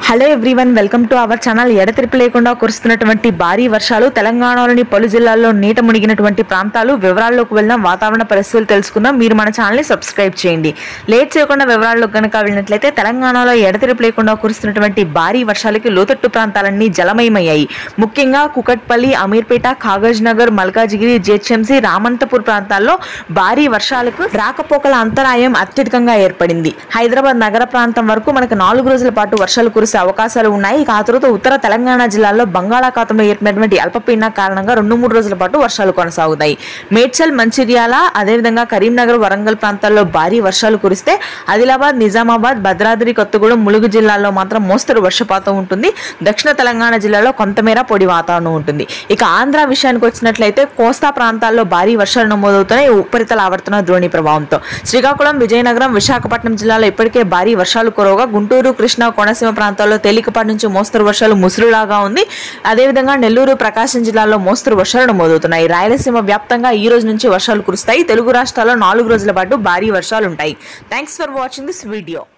hello everyone welcome to our channel ఎడతెరిపి లేకుండా కురుస్తున్నటువంటి భారీ వర్షాలు తెలంగాణలోని పలు జిల్లాల్లో నీట మునిగినటువంటి ప్రాంతాలు వివరాల్లోకి వెళ్దాం వాతావరణ పరిస్థితులు తెలుసుకుందాం మీరు మన ఛానల్ని సబ్స్క్రైబ్ చేయండి లేట్ చేయకుండా వివరాల్లోకి కనుక వెళ్ళినట్లయితే తెలంగాణలో ఎడతెరిపి లేకుండా కురుస్తున్నటువంటి భారీ వర్షాలకి లోతట్టు ప్రాంతాలన్నీ జలమయమయ్యాయి ముఖ్యంగా కుకట్పల్లి అమీర్పేట కాగజ్ నగర్ మల్కాజిగిరి జేహెచ్ఎంసీ రామంతపూర్ ప్రాంతాల్లో భారీ వర్షాలకు రాకపోకల అంతరాయం అత్యధికంగా ఏర్పడింది హైదరాబాద్ నగర ప్రాంతం వరకు మనకు నాలుగు రోజుల పాటు వర్షాలు కురిసే అవకాశాలు ఉన్నాయి ఇక ఆ తర్వాత ఉత్తర తెలంగాణ జిల్లాల్లో బంగాళాఖాతంలో ఏర్పడినటువంటి అల్పపీడన కారణంగా రెండు మూడు రోజుల పాటు వర్షాలు కొనసాగుతాయి మేడ్చల్ మంచిర్యాల అదేవిధంగా కరీంనగర్ వరంగల్ ప్రాంతాల్లో భారీ వర్షాలు కురిస్తే ఆదిలాబాద్ నిజామాబాద్ భద్రాద్రి కొత్తగూడెం ములుగు జిల్లాల్లో మాత్రం మోస్తరు వర్షపాతం ఉంటుంది దక్షిణ తెలంగాణ జిల్లాలో కొంతమేర పొడి వాతావరణం ఉంటుంది ఇక ఆంధ్ర విషయానికి వచ్చినట్లయితే కోస్తా ప్రాంతాల్లో భారీ వర్షాలు నమోదవుతున్నాయి ఉపరితల ఆవర్తన ద్రోణి ప్రభావంతో శ్రీకాకుళం విజయనగరం విశాఖపట్నం జిల్లాలో ఇప్పటికే భారీ వర్షాలు కురవగా గుంటూరు కృష్ణా కోనసీమ ప్రాంతాల్లో తేలికపాటి నుంచి మోస్తరు వర్షాలు ముసురులాగా ఉంది అదేవిధంగా నెల్లూరు ప్రకాశం జిల్లాలో మోస్తరు వర్షాలు నమోదవుతున్నాయి రాయలసీమ వ్యాప్తంగా ఈ రోజు నుంచి వర్షాలు కురుస్తాయి తెలుగు రాష్ట్రాల్లో నాలుగు రోజుల పాటు భారీ వర్షాలు ఉంటాయి thanks for watching this video